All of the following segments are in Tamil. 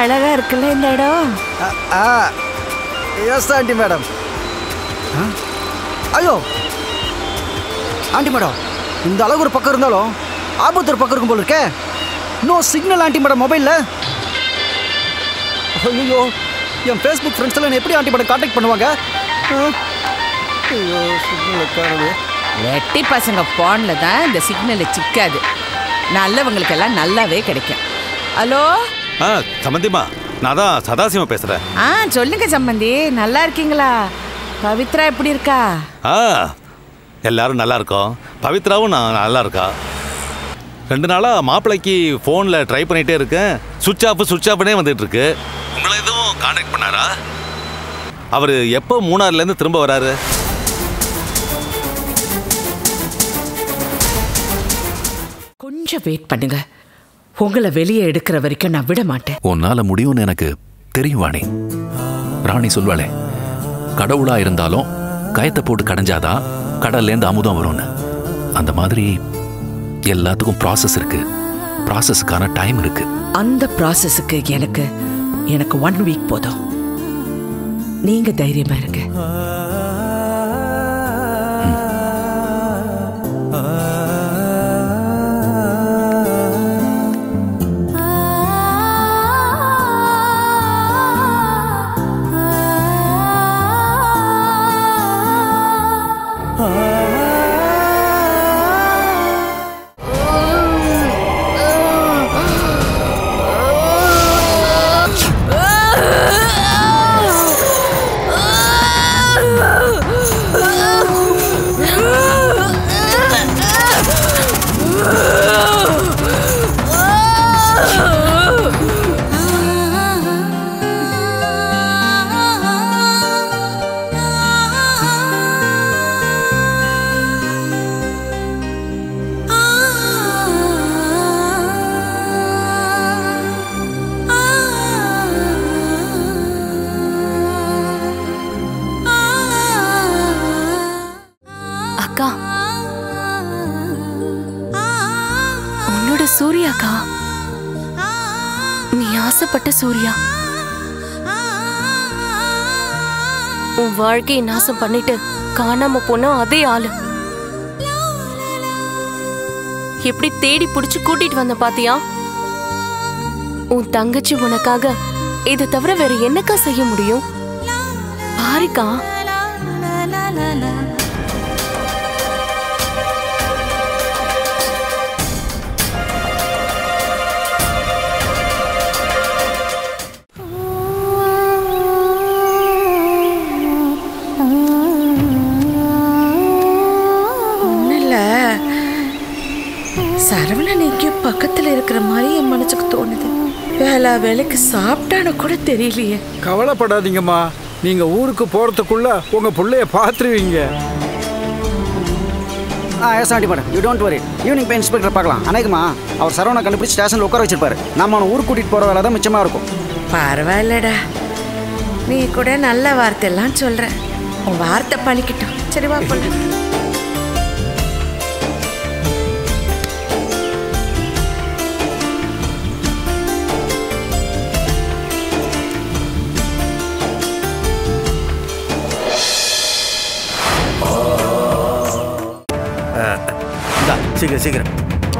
அழகா இருக்குல்ல இந்த இடம் ஆ எஸ் ஆண்டி மேடம் ஐயோ ஆண்டி மேடம் இந்த அளவு ஒரு பக்கம் இருந்தாலும் ஆபத்து ஒரு பக்கம் இருக்கும் போல இருக்கே நோ சிக்னல் ஆண்டி மேடம் மொபைலில் ஐயோ என் ஃபேஸ்புக் ஃப்ரெண்ட்ஸ் எல்லாம் என்னை எப்படி ஆண்டி மேடம் காண்டாக்ட் பண்ணுவாங்க ஆ? ஐயோ சிக்னல் காணுது வெட்டி பசங்க போன்ல தான் இந்த சிக்னல் சிக்காது நல்லவங்களுக்கெல்லாம் நல்லாவே கிடைக்கும் ஹலோ ஆ சம்மந்திமா நான் தான் சதாசிவம் பேசுகிறேன் ஆ சொல்லுங்க சம்பந்தி நல்லா இருக்கீங்களா பவித்ரா எப்படி இருக்கா ஆ எல்லாரும் நல்லா இருக்கோம் பவித்ராவும் நான் நல்லா இருக்கா ரெண்டு நாளாக மாப்பிள்ளைக்கு ஃபோனில் ட்ரை பண்ணிகிட்டே இருக்கேன் சுவிட்ச் ஆஃப் சுவிட்ச் ஆஃப்னே வந்துட்டு இருக்கு உங்களை எதுவும் காண்டாக்ட் பண்ணாரா அவர் எப்போ மூணாறுலேருந்து திரும்ப வராரு கொஞ்சம் வெயிட் பண்ணுங்க உங்களை வெளியே எடுக்கிற வரைக்கும் நான் விட மாட்டேன் உன்னால முடியும்னு எனக்கு தெரியும் வாணி ராணி சொல்வாளே கடவுளா இருந்தாலும் கயத்தை போட்டு கடைஞ்சாதான் கடல்லேருந்து அமுதம் வரும்னு அந்த மாதிரி எல்லாத்துக்கும் ப்ராசஸ் இருக்கு ப்ராசஸ்க்கான டைம் இருக்கு அந்த ப்ராசஸுக்கு எனக்கு எனக்கு ஒன் வீக் போதும் நீங்க தைரியமா இருங்க அக்கா உன்னோட சூர்யாக்கா நீ ஆசைப்பட்ட சூர்யா உன் வாழ்க்கையை நாசம் பண்ணிட்டு காணாம போன அதே ஆளு எப்படி தேடி புடிச்சு கூட்டிட்டு வந்த பாத்தியா உன் தங்கச்சி உனக்காக இதை தவிர வேற என்னக்கா செய்ய முடியும் பாருக்கா ஒண்ணும் இல்ல சரவணன் எங்கேயோ பக்கத்துல இருக்கிற மாதிரி என் மனசுக்கு தோணுது வேலை வேலைக்கு சாப்பிட்டான்னு கூட தெரியலையே கவலைப்படாதீங்கம்மா நீங்க ஊருக்கு போறதுக்குள்ள உங்க பிள்ளைய பார்த்துருவீங்க ah yes aunty madam you don't worry evening போய் இன்ஸ்பெக்டர் பார்க்கலாம் அநேகமா அவர் சரவணை கண்டுபிடிச்சு ஸ்டேஷனில் உட்கார வச்சிருப்பாரு நம்ம அவனை ஊருக்கு கூட்டிகிட்டு போகிற வேலை தான் மிச்சமாக இருக்கும் பரவாயில்லடா நீ கூட நல்ல வார்த்தையெல்லாம் சொல்ற உன் வார்த்தை பழிக்கட்டும் சரி வா போலாம் இந்தா, சீக்கிரம் சீக்கிரம்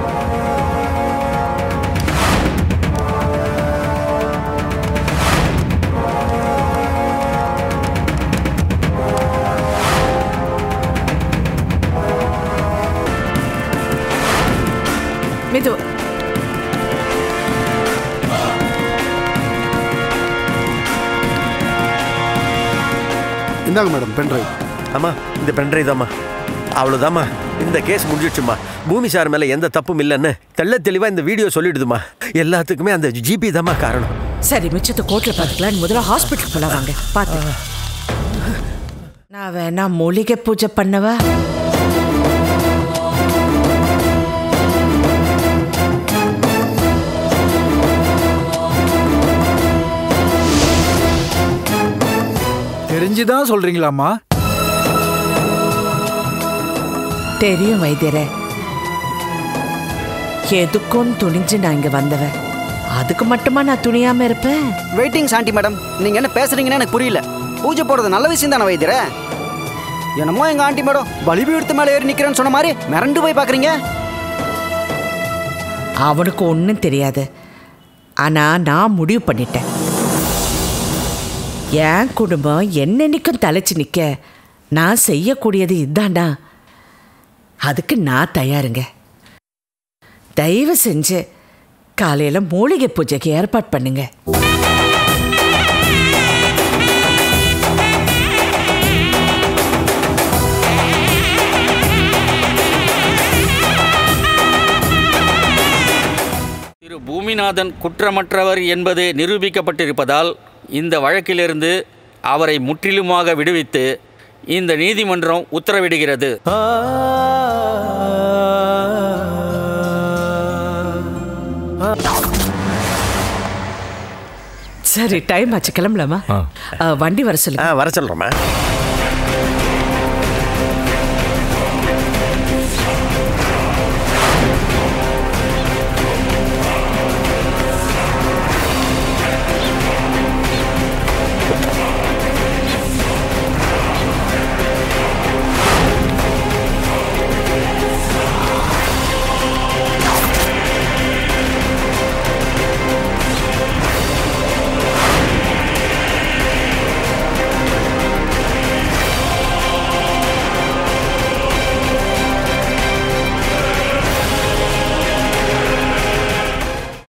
மெது இந்தாங்க மேடம் பென்ட்ரைவ் அம்மா இந்த பென்ட்ரைவ் தாம்மா அவ்வளோதாம்மா இந்த கேஸ் முடிஞ்சிடுச்சுமா பூமி சார் மேலே எந்த தப்பும் இல்லைன்னு தெள்ள தெளிவாக இந்த வீடியோ சொல்லிடுதுமா எல்லாத்துக்குமே அந்த ஜிபி தாம்மா காரணம் சரி மிச்சத்தை கோட்ல பாத்துக்கலாம் முதல்ல ஹாஸ்பிட்டல் போல வாங்க பாத்து நான் வேணா மூலிகை பூஜை பண்ணவா தெரிஞ்சுதான் சொல்றீங்களாம்மா தெரியும் வைத்தியரே எதுக்கும் துணிஞ்சு நான் இங்க வந்தவன் அதுக்கு மட்டுமா நான் துணியாம இருப்பேன் வெயிட்டிங் சாண்டி மேடம் நீங்க என்ன பேசுறீங்கன்னு எனக்கு புரியல பூஜை போடுறது நல்ல விஷயம் தானே வைத்தியரே என்னமோ எங்க ஆண்டி மேடம் பலிபீடத்து மேலே ஏறி நிக்கிறேன்னு சொன்ன மாதிரி மிரண்டு போய் பாக்குறீங்க அவனுக்கு ஒன்றும் தெரியாது ஆனா நான் முடிவு பண்ணிட்டேன் என் குடும்பம் என்னென்னைக்கும் தலைச்சு நிற்க நான் செய்யக்கூடியது இதாண்டா அதுக்கு நான் தயாருங்க தயவு செஞ்சு காலையில மூலிகை பூஜைக்கு ஏற்பாடு பண்ணுங்க திரு பூமிநாதன் குற்றமற்றவர் என்பது நிரூபிக்கப்பட்டிருப்பதால் இந்த வழக்கிலிருந்து அவரை முற்றிலுமாக விடுவித்து இந்த நீதிமன்றம் உத்தரவிடுகிறது சரி டைம் ஆச்சு கிளம்பலாமா அஹ், வண்டி வர ஆ சொல்லுங்க வர சொல்கிறோம்மா